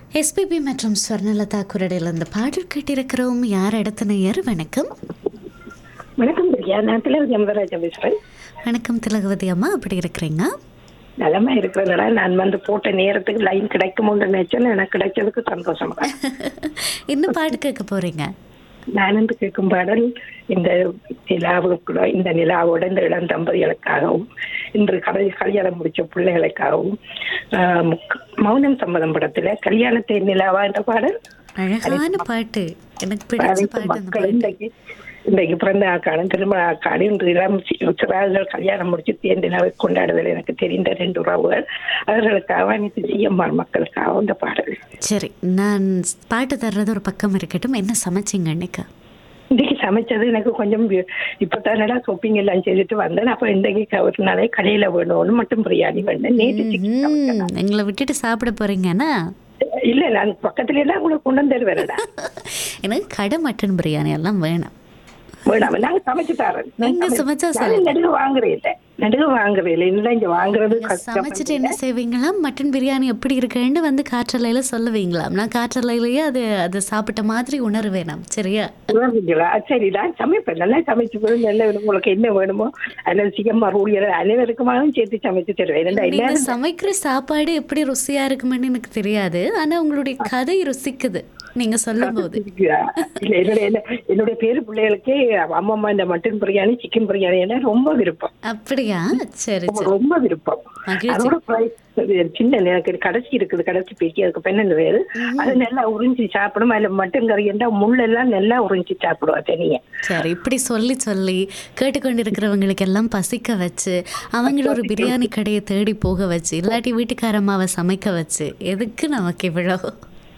SPB மற்றும் ஸ்வர்ணலதா குரடில் அந்த பாடல் கேட்டிருக்கிறோம் யார் அடுத்த நேயர் வணக்கம் வணக்கம் பிரியா நான் திலகதி அமராஜா பேசுறேன் வணக்கம் திலகவதி அம்மா அப்படி இருக்கிறீங்க நலமா இருக்கிறதுனால நான் வந்து போட்ட நேரத்துக்கு லைன் கிடைக்குமோன்னு நினைச்சேன் எனக்கு கிடைச்சதுக்கு சந்தோஷம் என்ன பாட்டு கேட்க போறீங்க நான் வந்து கேட்கும் பாடல் இந்த நிலாவுக்குள்ள இந்த நிலாவோட இந்த இளம் தம்பதிகளுக்காகவும் இன்று கடை கல்யாணம் முடிச்ச பிள்ளைகளுக்காகவும் ஆஹ், முக்- மௌனம் சம்மதம் படத்துல கல்யாணத்தை நிலாவா என்ற பாடல் அழகான பாட்டு எனக்கு பிடிச்ச அனைத்து பாட்டு அந்த மக்கள் பாட்டு இன்றைக்கு இன்றைக்கு பிறந்த ஆக்காடும் திருமண ஆக்காடும் இன்று இளம் சி- சிறார்கள் கல்யாணம் முடிச்சு தேர்ந்தினாவை கொண்டாடுதல் எனக்கு தெரிந்த ரெண்டு உறவுகள் அவர்களுக்காக அனைத்து சிஎம்ஆர் மக்களுக்காக இந்த பாடல் சரி நான் பாட்டு தர்றது ஒரு பக்கம் இருக்கட்டும் என்ன சமைச்சிங்க இன்னைக்கு இன்றைக்கு சமைச்சது எனக்கு கொஞ்சம் வி- இப்பதானடா ஷாப்பிங் எல்லாம் செய்துட்டு வந்தேன் அப்ப இன்றைக்கு ஒரு நாளே கடையில வேணும்னு மட்டும் பிரியாணி வேணும் நேற்று சிக்கன் சமைச்சேன். ம், எங்களை விட்டுட்டு சாப்பிட போறீங்கன்னா இல்ல நான் பக்கத்துல எல்லாம் உங்களுக்கு கொண்டு வந்து தருவேன்டா எனக்கு கடை மட்டன் பிரியாணி எல்லாம் வேணாம் வேணாம் நாங்க சமைச்சு தரேன் நான் நீங்க சமை- சமைச்சா நான் சொல்லுங்க. நடுக வாங்குறேன் இல்ல நடுக வாங்குறேன் இல்ல இன்னும் இங்க வாங்குறது சமைச்சிட்டு என்ன செய்வீங்களா மட்டன் பிரியாணி எப்படி இருக்குன்னு வந்து காற்றலையில சொல்லுவீங்களாம் நான் காற்றலையிலேயே அது அது சாப்பிட்ட மாதிரி உணர வேணாம் சரியா உணர்வீங்களா சரி நான் சமைப்பேன் நல்லா சமைச்சு போய் நல்ல உங்களுக்கு என்ன வேணுமோ அல்லது சிக்கன் ஊழியர் அனைவருக்குமாவும் சேர்த்து சமைச்சு தருவேன் ஏன்னா நீங்க எல்லாரும் சமைக்கிற சாப்பாடு எப்படி ருசியா இருக்குமென்னு எனக்கு தெரியாது ஆனா உங்களுடைய கதை ருசிக்குது நீங்க சொல்லும் போது இருக்குதா? இல்ல என்னுடைய என்ன- என்னுடைய பேரு பிள்ளைகளுக்கே அம்மம்மா இந்த மட்டன் பிரியாணி சிக்கன் பிரியாணி எல்லாம் ரொம்ப விருப்பம் அப்படியா சரி சரி ரொம்ப விருப்பம் மகிழ்ச்சி. அதோட price அது சின்ன எனக்கு கடைசி இருக்குது கடைசி பேக்கி அதுக்கு பெண்ணு வேறு அது நல்லா உறிஞ்சி சாப்பிடும் அதுல மட்டன் கறி என்றா முள்ளெல்லாம் நல்லா உறிஞ்சி சாப்பிடுவா தனியா சரி இப்படி சொல்லி சொல்லி கேட்டுக்கொண்டிருக்கிறவங்களுக்கு எல்லாம் பசிக்க வச்சு அவங்கள ஒரு பிரியாணி கடையை தேடி போக வச்சு இல்லாட்டி வீட்டுக்காரம்மாவை சமைக்க வச்சு எதுக்கு நமக்கு இவ்வளோ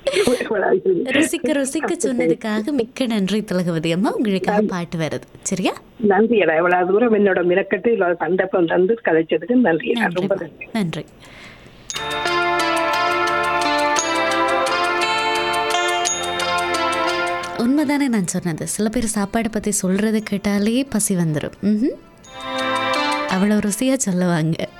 ருசிக்க ருசிக்க சொன்னதுக்காக மிக்க நன்றி திலகவதி அம்மா உங்களுக்காக பாட்டு வருது சரியா நன்றியடா இவ்வளவு தூரம் என்னோட மினக்கட்டு இவ்வளவு சந்தர்ப்பம் தந்து கதைச்சதுக்கு நன்றியடா நன்றி ரொம்ப நன்றி நன்றி உண்மைதானே நான் சொன்னது சில பேர் சாப்பாடை பற்றி சொல்கிறத கேட்டாலே பசி வந்துடும் ம்ஹும். அவ்வளோ ருசியாக சொல்லுவாங்க